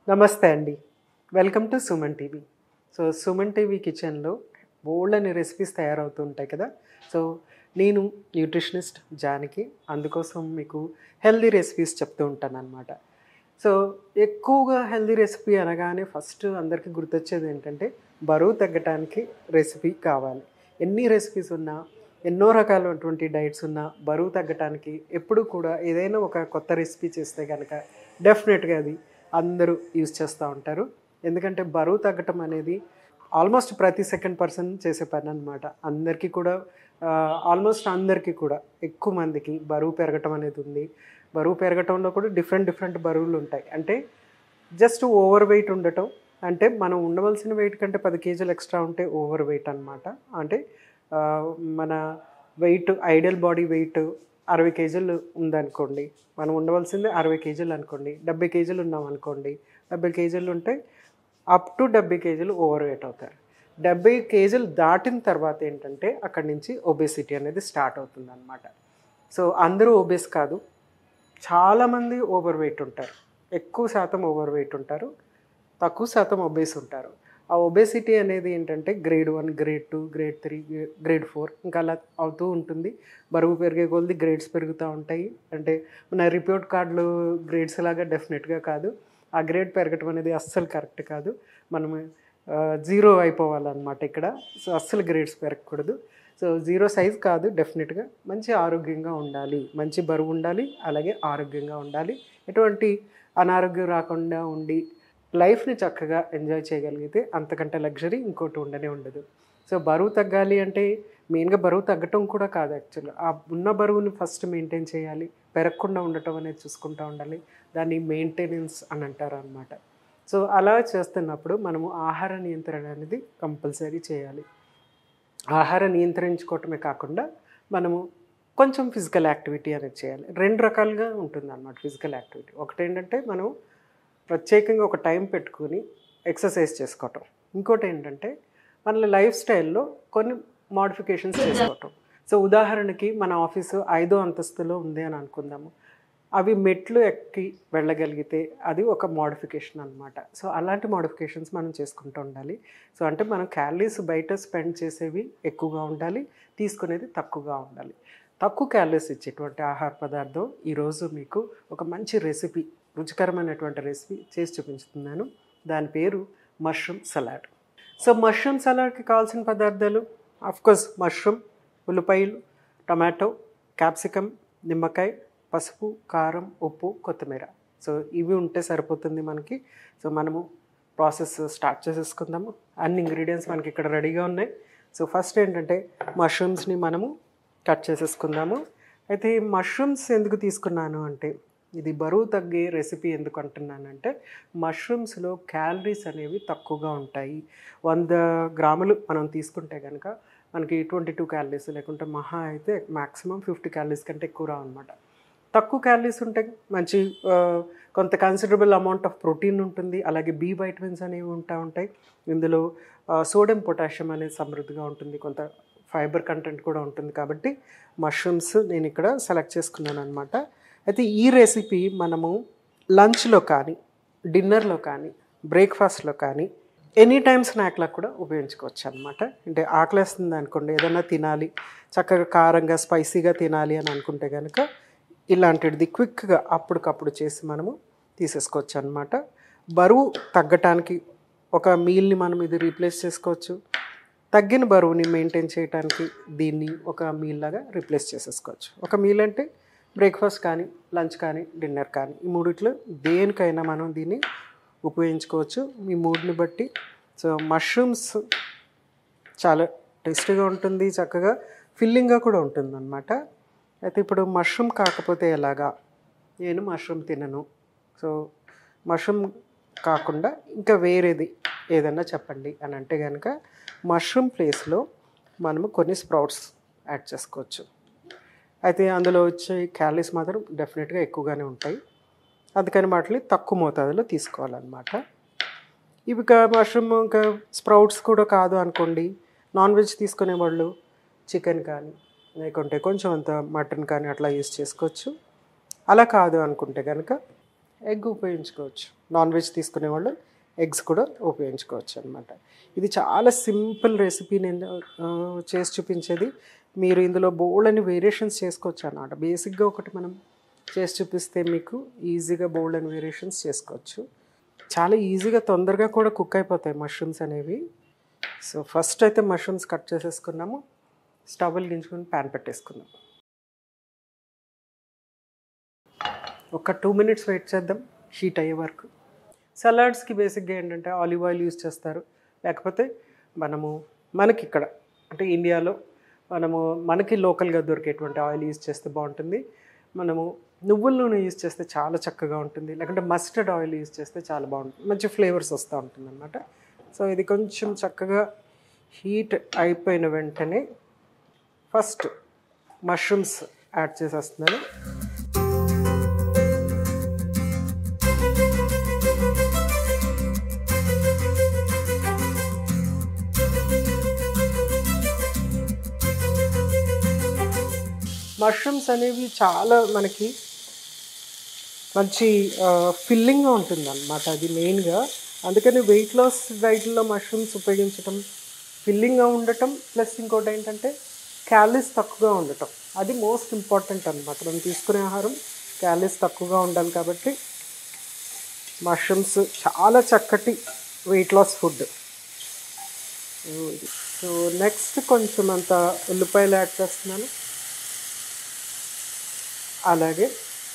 నమస్తే అండి welcome to Suman TV so Suman TV కిచెన్లో బోల్డని రెసిపీస్ తయారవుతూ ఉంటాయి కదా సో నేను న్యూట్రిషనిస్ట్ జానికి అందుకోసం మీకు హెల్దీ రెసిపీస్ చెప్తూ ఉంటాను అనమాట సో ఎక్కువగా హెల్దీ రెసిపీ అనగానే ఫస్ట్ అందరికీ గుర్తొచ్చేది ఏంటంటే బరువు తగ్గటానికి రెసిపీ కావాలి ఎన్ని రెసిపీస్ ఉన్నా ఎన్నో రకాలైనటువంటి డైట్స్ ఉన్నా బరువు తగ్గటానికి ఎప్పుడు కూడా ఏదైనా ఒక కొత్త రెసిపీ చేస్తే కనుక డెఫినెట్గా అది అందరూ యూజ్ చేస్తూ ఉంటారు ఎందుకంటే బరువు తగ్గటం అనేది ఆల్మోస్ట్ ప్రతి సెకండ్ పర్సన్ చేసే పని అనమాట అందరికీ కూడా ఆల్మోస్ట్ అందరికీ కూడా ఎక్కువ మందికి బరువు పెరగటం అనేది ఉంది బరువు పెరగటంలో కూడా డిఫరెంట్ డిఫరెంట్ బరువులు ఉంటాయి అంటే జస్ట్ ఓవర్ వెయిట్ ఉండటం అంటే మనం ఉండవలసిన వెయిట్ కంటే పది కేజీలు ఎక్స్ట్రా ఉంటే ఓవర్ వెయిట్ అనమాట అంటే ఆ, మన వెయిట్ ఐడియల్ బాడీ వెయిట్ అరవై కేజీలు ఉందనుకోండి మనం ఉండవలసింది అరవై కేజీలు అనుకోండి డెబ్బై కేజీలు ఉన్నాం అనుకోండి డెబ్బై కేజీలు ఉంటే అప్ టు డెబ్బై కేజీలు ఓవర్ వెయిట్ అవుతారు డెబ్బై కేజీలు దాటిన తర్వాత ఏంటంటే అక్కడి నుంచి ఒబేసిటీ అనేది స్టార్ట్ అవుతుంది అనమాట సో అందరూ ఒబేస్ కాదు చాలామంది ఓవర్ వెయిట్ ఉంటారు ఎక్కువ శాతం ఓవర్ వెయిట్ ఉంటారు తక్కువ శాతం ఒబేస్ ఉంటారు ఆ ఒబేసిటీ అనేది ఏంటంటే grade one grade two grade three grade four ఇంకా అలా అవుతూ ఉంటుంది బరువు పెరిగే కొలది గ్రేడ్స్ పెరుగుతూ ఉంటాయి అంటే మన రిపోర్ట్ కార్డులు గ్రేడ్స్ లాగా డెఫినెట్గా కాదు ఆ గ్రేడ్ పెరగటం అనేది అస్సలు కరెక్ట్ కాదు మనం జీరో అయిపోవాలన్నమాట ఇక్కడ సో అస్సలు గ్రేడ్స్ పెరగకూడదు సో జీరో సైజ్ కాదు డెఫినెట్గా మంచి ఆరోగ్యంగా ఉండాలి మంచి బరువు ఉండాలి అలాగే ఆరోగ్యంగా ఉండాలి ఎటువంటి అనారోగ్యం రాకుండా ఉండి లైఫ్ని చక్కగా ఎంజాయ్ చేయగలిగితే అంతకంటే లగ్జరీ ఇంకోటి ఉండనే ఉండదు సో బరువు తగ్గాలి అంటే మెయిన్గా బరువు తగ్గటం కూడా కాదు యాక్చువల్గా ఆ ఉన్న బరువుని ఫస్ట్ మెయింటైన్ చేయాలి పెరగకుండా ఉండటం అనేది చూసుకుంటూ ఉండాలి దాన్ని మెయింటెనెన్స్ అని అంటారు అనమాట సో అలా చేస్తున్నప్పుడు మనము ఆహార నియంత్రణ అనేది కంపల్సరీ చేయాలి ఆహార నియంత్రించుకోవటమే కాకుండా మనము కొంచెం ఫిజికల్ యాక్టివిటీ అనేది చేయాలి రెండు రకాలుగా ఉంటుంది అన్నమాట ఫిజికల్ యాక్టివిటీ ఒకటి ఏంటంటే మనం ప్రత్యేకంగా ఒక టైం పెట్టుకుని ఎక్సర్సైజ్ చేసుకోవటం ఇంకోటి ఏంటంటే మన లైఫ్ స్టైల్లో కొన్ని మోడిఫికేషన్స్ చేసుకోవటం సో ఉదాహరణకి మన ఆఫీసు ఐదో అంతస్తులో ఉంది అని అనుకుందాము అవి మెట్లు ఎక్కి వెళ్ళగలిగితే అది ఒక మోడిఫికేషన్ అనమాట సో అలాంటి మోడిఫికేషన్స్ మనం చేసుకుంటూ ఉండాలి సో అంటే మనం క్యాలరీస్ బయట స్పెండ్ చేసేవి ఎక్కువగా ఉండాలి తీసుకునేది తక్కువగా ఉండాలి తక్కువ క్యాలరీస్ ఇచ్చేటువంటి ఆహార పదార్థం ఈరోజు మీకు ఒక మంచి రెసిపీ రుచికరమైనటువంటి రెసిపీ చేసి చూపించుతున్నాను దాని పేరు మష్రూమ్ సలాడ్ సో మష్రూమ్ సలాడ్కి కావాల్సిన పదార్థాలు కోర్స్ మష్రూమ్ ఉల్లిపాయలు టమాటో క్యాప్సికమ్ నిమ్మకాయ పసుపు కారం ఉప్పు కొత్తిమీర సో ఇవి ఉంటే సరిపోతుంది మనకి సో మనము ప్రాసెస్ స్టార్ట్ చేసేసుకుందాము అన్ని ఇంగ్రీడియంట్స్ మనకి ఇక్కడ రెడీగా ఉన్నాయి సో ఫస్ట్ ఏంటంటే మష్రూమ్స్ని మనము కట్ చేసేసుకుందాము అయితే ఈ మష్రూమ్స్ ఎందుకు తీసుకున్నాను అంటే ఇది బరువు తగ్గే రెసిపీ ఎందుకు అంటున్నానంటే మష్రూమ్స్లో క్యాలరీస్ అనేవి తక్కువగా ఉంటాయి వంద గ్రాములు మనం తీసుకుంటే కనుక మనకి ట్వంటీ టూ క్యాలరీస్ లేకుంటే మహా అయితే మ్యాక్సిమం ఫిఫ్టీ క్యాలరీస్ కంటే ఎక్కువ రావన్నమాట తక్కువ క్యాలరీస్ ఉంటే మంచి ఆ, కొంత కన్సిడరబుల్ అమౌంట్ ఆఫ్ ప్రోటీన్ ఉంటుంది అలాగే బి వైటమిన్స్ అనేవి ఉంటా ఉంటాయి ఇందులో సోడియం పొటాషియం అనేది సమృద్ధిగా ఉంటుంది కొంత ఫైబర్ కంటెంట్ కూడా ఉంటుంది కాబట్టి మష్రూమ్స్ నేను ఇక్కడ సెలెక్ట్ చేసుకున్నాను అనమాట అయితే ఈ రెసిపీ మనము లంచ్లో కానీ డిన్నర్లో కానీ బ్రేక్ఫాస్ట్లో కానీ ఎనీ టైమ్ స్నాక్లకు కూడా ఉపయోగించుకోవచ్చు అనమాట అంటే ఆకలేస్తుంది అనుకోండి ఏదైనా తినాలి చక్కగా కారంగా స్పైసీగా తినాలి అని అనుకుంటే కనుక ఇలాంటిది క్విక్గా అప్పటికప్పుడు చేసి మనము తీసేసుకోవచ్చు అనమాట బరువు తగ్గటానికి ఒక మీల్ని మనం ఇది రీప్లేస్ చేసుకోవచ్చు తగ్గిన బరువుని మెయింటైన్ చేయడానికి దీన్ని ఒక మీల్ లాగా రీప్లేస్ చేసేసుకోవచ్చు ఒక మీల్ అంటే బ్రేక్ఫాస్ట్ కానీ లంచ్ కానీ డిన్నర్ కానీ ఈ మూడిట్లో దేనికైనా మనం దీన్ని ఉపయోగించుకోవచ్చు మీ మూడ్ని బట్టి సో మష్రూమ్స్ చాలా టేస్టీగా ఉంటుంది చక్కగా ఫిల్లింగ్గా కూడా ఉంటుంది అనమాట అయితే ఇప్పుడు మష్రూమ్ కాకపోతే ఎలాగా నేను మష్రూమ్ తినను సో మష్రూమ్ కాకుండా ఇంకా వేరేది ఏదన్నా చెప్పండి అని అంటే కనుక మష్రూమ్ ప్లేస్లో మనము కొన్ని స్ప్రౌట్స్ యాడ్ చేసుకోవచ్చు అయితే అందులో వచ్చే క్యాలరీస్ మాత్రం డెఫినెట్గా ఎక్కువగానే ఉంటాయి అందుకని వాటిని తక్కువ మోతాదులో తీసుకోవాలన్నమాట ఇవి ఇంకా మష్రూమ్ ఇంకా స్ప్రౌట్స్ కూడా కాదు అనుకోండి నాన్ వెజ్ తీసుకునే వాళ్ళు చికెన్ కానీ లేకుంటే కొంచెం అంత మటన్ కానీ అట్లా యూస్ చేసుకోవచ్చు అలా కాదు అనుకుంటే కనుక ఎగ్ ఉపయోగించుకోవచ్చు నాన్ వెజ్ తీసుకునే వాళ్ళు ఎగ్స్ కూడా ఉపయోగించుకోవచ్చు అనమాట ఇది చాలా సింపుల్ రెసిపీ నేను ఆ, చేసి చూపించేది మీరు ఇందులో బోల్డ్ అని వేరియేషన్స్ చేసుకోవచ్చు అన్నమాట బేసిక్గా ఒకటి మనం చేసి చూపిస్తే మీకు ఈజీగా బోల్డ్ అని వేరియేషన్స్ చేసుకోవచ్చు చాలా ఈజీగా తొందరగా కూడా కుక్ అయిపోతాయి మష్రూమ్స్ అనేవి సో ఫస్ట్ అయితే మష్రూమ్స్ కట్ చేసేసుకున్నాము స్టవ్ వెలిగించుకొని ప్యాన్ పెట్టేసుకుందాం ఒక టూ మినిట్స్ వెయిట్ చేద్దాం హీట్ అయ్యే వరకు సలాడ్స్కి బేసిక్గా ఏంటంటే ఆలివ్ ఆయిల్ యూస్ చేస్తారు లేకపోతే మనము మనకి ఇక్కడ అంటే ఇండియాలో మనము మనకి లోకల్గా దొరికేటువంటి ఆయిల్ యూస్ చేస్తే బాగుంటుంది మనము నువ్వుల నూనె యూస్ చేస్తే చాలా చక్కగా ఉంటుంది లేకుంటే మస్టర్డ్ ఆయిల్ యూస్ చేస్తే చాలా బాగుంటుంది మంచి ఫ్లేవర్స్ వస్తూ ఉంటుంది అనమాట సో ఇది కొంచెం చక్కగా హీట్ అయిపోయిన వెంటనే ఫస్ట్ మష్రూమ్స్ యాడ్ చేసేస్తున్నాను మష్రూమ్స్ అనేవి చాలా మనకి మంచి ఫిల్లింగ్గా ఉంటుంది అనమాట అది మెయిన్గా అందుకని వెయిట్ లాస్ డైట్లో మష్రూమ్స్ ఉపయోగించటం ఫిల్లింగ్గా ఉండటం ప్లస్ ఇంకోటి ఏంటంటే క్యాలరీస్ తక్కువగా ఉండటం అది మోస్ట్ ఇంపార్టెంట్ అనమాట మనం తీసుకునే ఆహారం క్యాలరీస్ తక్కువగా ఉండాలి కాబట్టి మష్రూమ్స్ చాలా చక్కటి weight loss food so next కొంచెం అంత ఉల్లిపాయలు యాడ్ చేస్తున్నాను అలాగే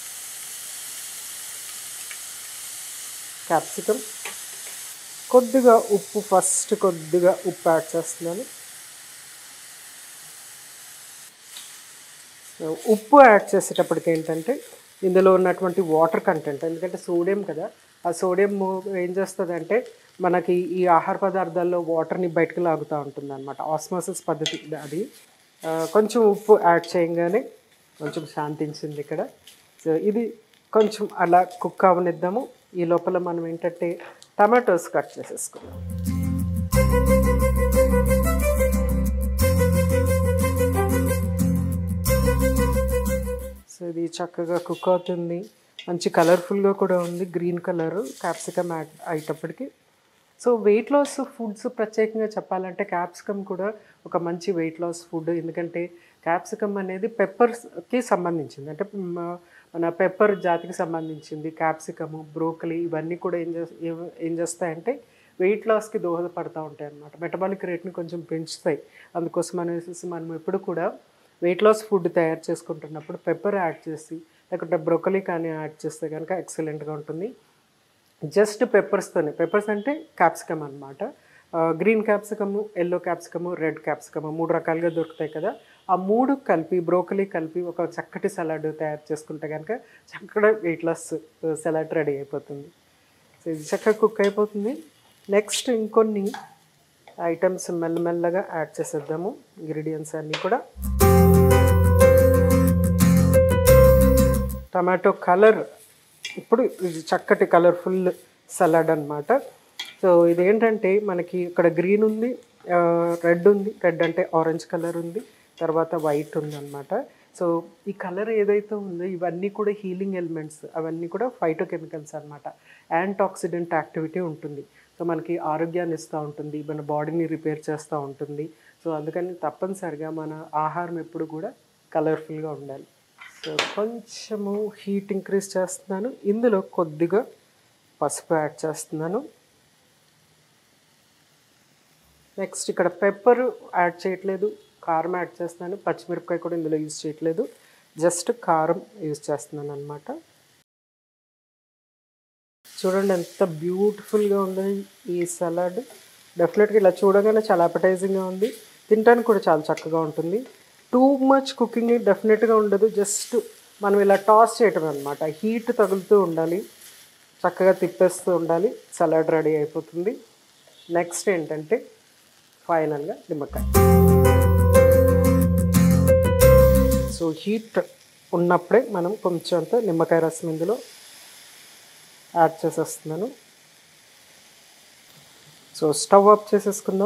క్యాప్సికమ్ కొద్దిగా ఉప్పు ఫస్ట్ కొద్దిగా ఉప్పు యాడ్ చేస్తున్నాను సో ఉప్పు యాడ్ చేసేటప్పటికి ఏంటంటే ఇందులో ఉన్నటువంటి వాటర్ కంటెంట్ ఎందుకంటే సోడియం కదా ఆ సోడియం ఏం చేస్తుంది అంటే మనకి ఈ ఆహార పదార్థాల్లో వాటర్ని బయటకు లాగుతూ ఉంటుంది అనమాట ఆస్మోసిస్ పద్ధతి అది ఆ, కొంచెం ఉప్పు యాడ్ చేయగానే కొంచెం శాంతించింది ఇక్కడ సో ఇది కొంచెం అలా కుక్ అవనిద్దాము ఈ లోపల మనం ఏంటంటే టమాటోస్ కట్ చేసేసుకుందాం సో ఇది చక్కగా కుక్ అవుతుంది మంచి కలర్ఫుల్గా కూడా ఉంది గ్రీన్ కలర్ క్యాప్సికమ్ యాడ్ అయ్యేటప్పటికి సో వెయిట్ లాస్ ఫుడ్స్ ప్రత్యేకంగా చెప్పాలంటే క్యాప్సికమ్ కూడా ఒక మంచి వెయిట్ లాస్ ఫుడ్ ఎందుకంటే క్యాప్సికమ్ అనేది పెప్పర్స్కి సంబంధించింది అంటే మ- మన పెప్పర్ జాతికి సంబంధించింది క్యాప్సికము బ్రోకలీ ఇవన్నీ కూడా ఏం చేస్ ఏం- ఏం చేస్తాయంటే వెయిట్ లాస్కి దోహదపడతా ఉంటాయి అన్నమాట మెటబాలిక్ రేట్ని కొంచెం పెంచుతాయి అందుకోసం అనేసి మనం ఎప్పుడు కూడా వెయిట్ లాస్ ఫుడ్ తయారు చేసుకుంటున్నప్పుడు పెప్పర్ యాడ్ చేసి లేకుంటే బ్రొకలీ కానీ యాడ్ చేస్తే కనుక ఎక్సలెంట్గా ఉంటుంది జస్ట్ పెప్పర్స్తోనే పెప్పర్స్ అంటే క్యాప్సికమ్ అనమాట green capsicum yellow capsicum red capsicum మూడు రకాలుగా దొరుకుతాయి కదా ఆ మూడు కలిపి బ్రోకలీ కలిపి ఒక చక్కటి సలాడ్ తయారు చేసుకుంటే కనుక చక్కగా వెయిట్ లాస్ సలాడ్ రెడీ అయిపోతుంది సో ఇది చక్కగా కుక్ అయిపోతుంది నెక్స్ట్ ఇంకొన్ని ఐటమ్స్ మెల్లమెల్లగా యాడ్ చేసేద్దాము ఇంగ్రీడియంట్స్ అన్నీ కూడా టమాటో కలర్ ఇప్పుడు ఇది చక్కటి కలర్ఫుల్ సలాడ్ అన్నమాట సో ఇదేంటంటే మనకి ఇక్కడ గ్రీన్ ఉంది రెడ్ ఉంది రెడ్ అంటే ఆరెంజ్ కలర్ ఉంది తర్వాత వైట్ ఉంది అనమాట సో ఈ కలర్ ఏదైతే ఉందో ఇవన్నీ కూడా హీలింగ్ ఎలిమెంట్స్ అవన్నీ కూడా ఫైటోకెమికల్స్ అనమాట యాంటాక్సిడెంట్ యాక్టివిటీ ఉంటుంది సో మనకి ఆరోగ్యాన్ని ఇస్తూ ఉంటుంది మన బాడీని రిపేర్ చేస్తూ ఉంటుంది సో అందుకని తప్పనిసరిగా మన ఆహారం ఎప్పుడు కూడా కలర్ఫుల్గా ఉండాలి సో కొంచెము హీట్ ఇంక్రీజ్ చేస్తున్నాను ఇందులో కొద్దిగా పసుపు యాడ్ చేస్తున్నాను నెక్స్ట్ ఇక్కడ పెప్పర్ యాడ్ చేయట్లేదు కారం యాడ్ చేస్తున్నాను పచ్చిమిరపకాయ కూడా ఇందులో యూజ్ చేయట్లేదు జస్ట్ కారం యూజ్ చేస్తున్నాను అనమాట చూడండి ఎంత బ్యూటిఫుల్గా ఉంది ఈ సలాడ్ డెఫినెట్గా ఇలా చూడగానే చాలా అపటైజింగ్గా ఉంది తినడానికి కూడా చాలా చక్కగా ఉంటుంది టూ మచ్ కుకింగ్ డెఫినెట్గా ఉండదు జస్ట్ మనం ఇలా టాస్ చేయటం అనమాట హీట్ తగులుతూ ఉండాలి చక్కగా తిప్పేస్తూ ఉండాలి సలాడ్ రెడీ అయిపోతుంది నెక్స్ట్ ఏంటంటే ఫైనల్గా నిమ్మకాయ సో హీట్ ఉన్నప్పుడే మనం కొంచెం అంత నిమ్మకాయ రసం ఇందులో యాడ్ చేసేస్తున్నాను సో స్టవ్ ఆఫ్ చేసేసుకుందాం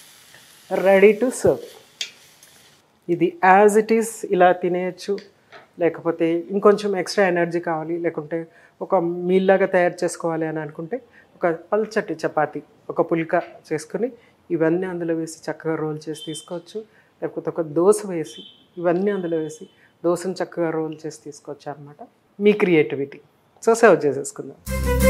రెడీ టు సర్వ్ ఇది యాజ్ ఇట్ ఈస్ ఇలా తినేయచ్చు లేకపోతే ఇంకొంచెం ఎక్స్ట్రా ఎనర్జీ కావాలి లేకుంటే ఒక మీల్ లాగా తయారు చేసుకోవాలి అని అనుకుంటే ఒక పల్చటి చపాతి ఒక పుల్క చేసుకుని ఇవన్నీ అందులో వేసి చక్కగా రోల్ చేసి తీసుకోవచ్చు లేకపోతే ఒక దోశ వేసి ఇవన్నీ అందులో వేసి దోశను చక్కగా రోల్ చేసి తీసుకోవచ్చు అనమాట మీ క్రియేటివిటీ సో సర్వ్ చేసేసుకుందాం